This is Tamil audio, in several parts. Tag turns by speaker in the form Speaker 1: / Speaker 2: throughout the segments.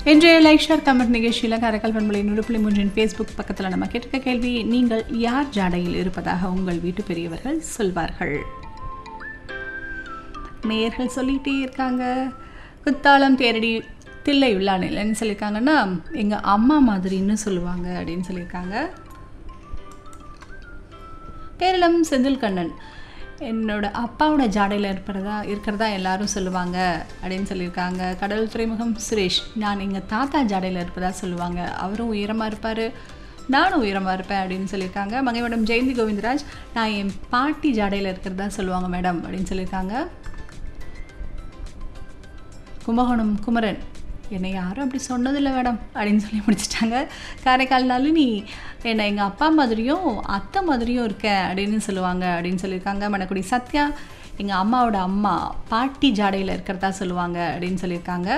Speaker 1: இன்றைய லைக் ஷேர் கமெண்ட் நிகழ்ச்சியில் காரைக்கால் பண்பலை நூறு புள்ளி மூன்றின் ஃபேஸ்புக் பக்கத்தில் நம்ம கேட்டிருக்க கேள்வி நீங்கள் யார் ஜாடையில் இருப்பதாக உங்கள் வீட்டு பெரியவர்கள் சொல்வார்கள் நேயர்கள் சொல்லிகிட்டே இருக்காங்க குத்தாலம் தேரடி தில்லை உள்ளானில் என்ன சொல்லியிருக்காங்கன்னா எங்கள் அம்மா மாதிரின்னு சொல்லுவாங்க அப்படின்னு சொல்லியிருக்காங்க கேரளம் செந்தில் கண்ணன் என்னோட அப்பாவோட ஜாடையில் இருக்கிறதா இருக்கிறதா எல்லாரும் சொல்லுவாங்க அப்படின்னு சொல்லியிருக்காங்க கடல் துறைமுகம் சுரேஷ் நான் எங்கள் தாத்தா ஜாடையில் இருப்பதா சொல்லுவாங்க அவரும் உயரமாக இருப்பார் நானும் உயரமாக இருப்பேன் அப்படின்னு சொல்லியிருக்காங்க மங்கை மேடம் ஜெயந்தி கோவிந்தராஜ் நான் என் பாட்டி ஜாடையில் இருக்கிறதா சொல்லுவாங்க மேடம் அப்படின்னு சொல்லியிருக்காங்க கும்பகோணம் குமரன் என்னை யாரும் அப்படி சொன்னதில்லை மேடம் அப்படின்னு சொல்லி முடிச்சிட்டாங்க காரைக்கால் நளினி என்னை எங்கள் அப்பா மாதிரியும் அத்தை மாதிரியும் இருக்கேன் அப்படின்னு சொல்லுவாங்க அப்படின்னு சொல்லியிருக்காங்க மணக்குடி சத்யா எங்கள் அம்மாவோட அம்மா பாட்டி ஜாடையில் இருக்கிறதா சொல்லுவாங்க அப்படின்னு சொல்லியிருக்காங்க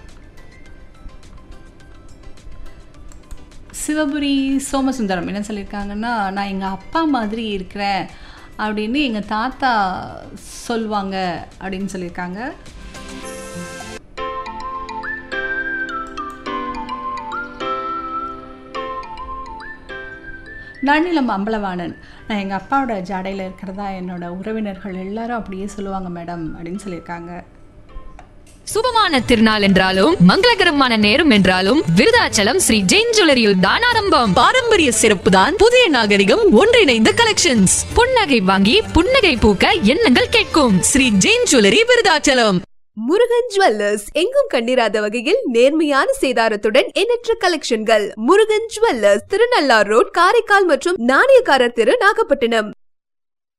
Speaker 1: சிவபுரி சோமசுந்தரம் என்ன சொல்லியிருக்காங்கன்னா நான் எங்கள் அப்பா மாதிரி இருக்கிறேன் அப்படின்னு எங்கள் தாத்தா சொல்லுவாங்க அப்படின்னு சொல்லியிருக்காங்க நன்னிலம் அம்பலவாணன் நான் எங்கள் அப்பாவோட ஜாடையில் இருக்கிறதா என்னோட உறவினர்கள் எல்லாரும் அப்படியே சொல்லுவாங்க மேடம் அப்படின்னு சொல்லியிருக்காங்க
Speaker 2: சுபமான திருநாள் என்றாலும் மங்களகரமான நேரம் என்றாலும் விருதாச்சலம் ஸ்ரீ ஜெயின் ஜுவல்லரியில் தான் ஆரம்பம்
Speaker 3: பாரம்பரிய சிறப்பு தான் புதிய நாகரிகம் ஒன்றிணைந்த கலெக்ஷன்ஸ்
Speaker 2: புன்னகை வாங்கி புன்னகை பூக்க எண்ணங்கள் கேட்கும்
Speaker 3: ஸ்ரீ ஜெயின் ஜுவல்லரி விருதாச்சலம் முருகன் ஜுவல்லர்ஸ் எங்கும் கண்டிராத வகையில் நேர்மையான சேதாரத்துடன் எண்ணற்ற கலெக்ஷன்கள் முருகன் ஜுவல்லர்ஸ் திருநள்ளார் ரோட் காரைக்கால் மற்றும் நாணயக்காரர் தெரு நாகப்பட்டினம்